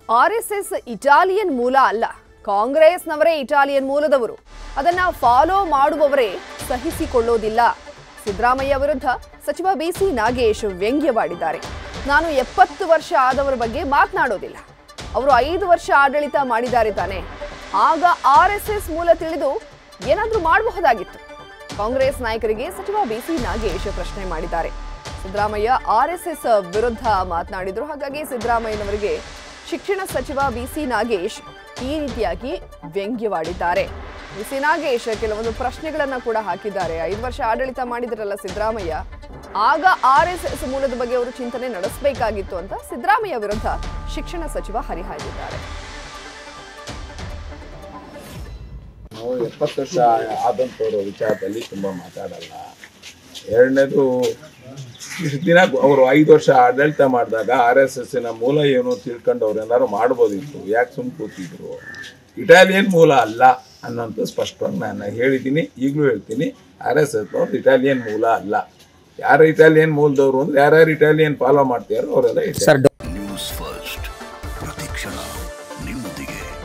RSS Italian ಮೂಲ ಅಲ್ಲ ಕಾಂಗ್ರೆಸ್ನವರೇ Italian ಮೂಲದವರು ಅದನ್ನ ಫಾಲೋ ಮಾಡುವವರೇ ಸಹಿಸಿಕೊಳ್ಳೋದಿಲ್ಲ ಸಿದ್ದರಾಮಯ್ಯ ವಿರುದ್ಧ ಸಚಿವ ಬಿಸಿ ನಾಗೇಶ್ ವ್ಯಂಗ್ಯವಾಡಿದ್ದಾರೆ ನಾನು ಎಪ್ಪತ್ತು ವರ್ಷ ಆದವರ ಬಗ್ಗೆ ಮಾತನಾಡೋದಿಲ್ಲ ಅವರು ಐದು ವರ್ಷ ಆಡಳಿತ ಮಾಡಿದ್ದಾರೆ ತಾನೆ ಆಗ ಆರ್ಎಸ್ಎಸ್ ಮೂಲ ತಿಳಿದು ಏನಾದ್ರೂ ಮಾಡಬಹುದಾಗಿತ್ತು ಕಾಂಗ್ರೆಸ್ ನಾಯಕರಿಗೆ ಸಚಿವ ಬಿಸಿ ನಾಗೇಶ್ ಪ್ರಶ್ನೆ ಮಾಡಿದ್ದಾರೆ ಸಿದ್ದರಾಮಯ್ಯ ಆರ್ಎಸ್ಎಸ್ ವಿರುದ್ಧ ಮಾತನಾಡಿದ್ರು ಹಾಗಾಗಿ ಸಿದ್ದರಾಮಯ್ಯನವರಿಗೆ ಶಿಕ್ಷಣ ಸಚಿವ ಬಿಸಿ ನಾಗೇಶ್ ಈ ರೀತಿಯಾಗಿ ವ್ಯಂಗ್ಯವಾಡಿದ್ದಾರೆ ಬಿಸಿ ನಾಗೇಶ್ ಕೆಲವೊಂದು ಪ್ರಶ್ನೆಗಳನ್ನ ಕೂಡ ಹಾಕಿದ್ದಾರೆ ಐದು ವರ್ಷ ಆಡಳಿತ ಮಾಡಿದ್ರಲ್ಲ ಸಿದ್ದರಾಮಯ್ಯ ಆಗ ಆರ್ಎಸ್ಎಸ್ ಮೂಲದ ಬಗ್ಗೆ ಅವರು ಚಿಂತನೆ ನಡೆಸಬೇಕಾಗಿತ್ತು ಅಂತ ಸಿದ್ದರಾಮಯ್ಯ ವಿರುದ್ಧ ಶಿಕ್ಷಣ ಸಚಿವ ಹರಿಹಾಯ್ದಿದ್ದಾರೆ ನಾವು ಎಪ್ಪತ್ತು ವರ್ಷ ಆದಂಥವ್ರ ವಿಚಾರದಲ್ಲಿ ತುಂಬ ಮಾತಾಡಲ್ಲ ಎರಡನೇದು ಇಷ್ಟು ದಿನ ಅವರು ಐದು ವರ್ಷ ಆಡಳಿತ ಮಾಡಿದಾಗ ಆರ್ ಎಸ್ ಎಸ್ಸಿನ ಮೂಲ ಏನು ತಿಳ್ಕೊಂಡು ಅವ್ರು ಏನಾದ್ರು ಮಾಡ್ಬೋದಿತ್ತು ಯಾಕೆ ಸುಮ್ ಕೂತಿದ್ರು ಇಟಾಲಿಯನ್ ಮೂಲ ಅಲ್ಲ ಅನ್ನೋಂಥ ಸ್ಪಷ್ಟವಾಗಿ ನಾನು ಹೇಳಿದ್ದೀನಿ ಈಗಲೂ ಹೇಳ್ತೀನಿ ಆರ್ ಎಸ್ ಎಸ್ನವ್ರು ಇಟಾಲಿಯನ್ ಮೂಲ ಅಲ್ಲ ಯಾರು ಇಟಾಲಿಯನ್ ಮೂಲದವರು ಅಂದ್ರೆ ಯಾರ್ಯಾರು ಇಟಾಲಿಯನ್ ಫಾಲೋ ಮಾಡ್ತಾರೋ ಅವರೆಲ್ಲ ಇಟಾಲಿಯನ್ ನ್ಯೂಸ್ ಫಸ್ಟ್ ಪ್ರತಿಕ್ಷಣ ನಿಮ್ಮೊಂದಿಗೆ